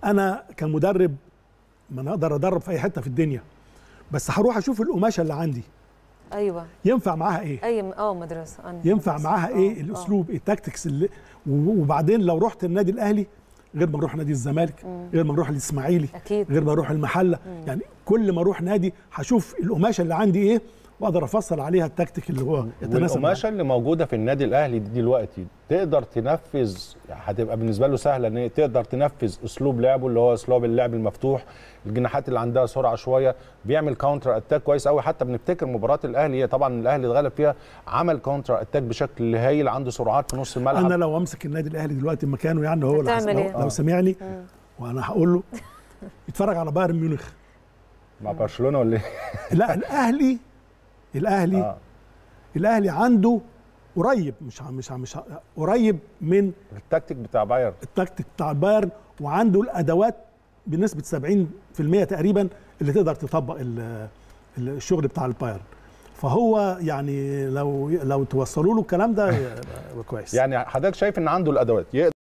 انا كمدرب ما انا اقدر ادرب في اي حته في الدنيا بس هروح اشوف القماشه اللي عندي ايوه ينفع معاها ايه اي اه مدرسه أنا ينفع مدرسة. معاها آه، ايه آه. الاسلوب إيه التاكتكس اللي و- وبعدين لو رحت النادي الاهلي غير ما نروح نادي الزمالك غير ما نروح الاسماعيلي اكيد غير ما اروح المحله يعني كل ما اروح نادي هشوف القماشه اللي عندي ايه واقدر افصل عليها التكتيك اللي هو يتناسب معايا. والقماشه اللي موجوده في النادي الاهلي دي دلوقتي تقدر تنفذ هتبقى بالنسبه له سهله ان هي تقدر تنفذ اسلوب لعبه اللي هو اسلوب اللعب المفتوح الجناحات اللي عندها سرعه شويه بيعمل كاونتر اتاك كويس قوي حتى بنفتكر مباراه الاهلي هي طبعا الاهلي اتغلب فيها عمل كاونتر اتاك بشكل هايل عنده سرعات في نص الملعب انا لو امسك النادي الاهلي دلوقتي مكانه يعني هو اللي هتعمل هس- إيه؟ لو, لو آه. سمعني وانا هقول له يتفرج على بايرن ميونخ مع برشلونه ولا ايه؟ لا الاهلي الاهلي آه. الاهلي عنده قريب مش ع- مش ع- مش ع- قريب من التكتيك بتاع بايرن التكتيك بتاع البايرن وعنده الادوات بنسبه 70% تقريبا اللي تقدر تطبق ال- ال- الشغل بتاع البايرن فهو يعني لو لو توصلوا له الكلام ده يبقى كويس يعني حضرتك شايف ان عنده الادوات يقدر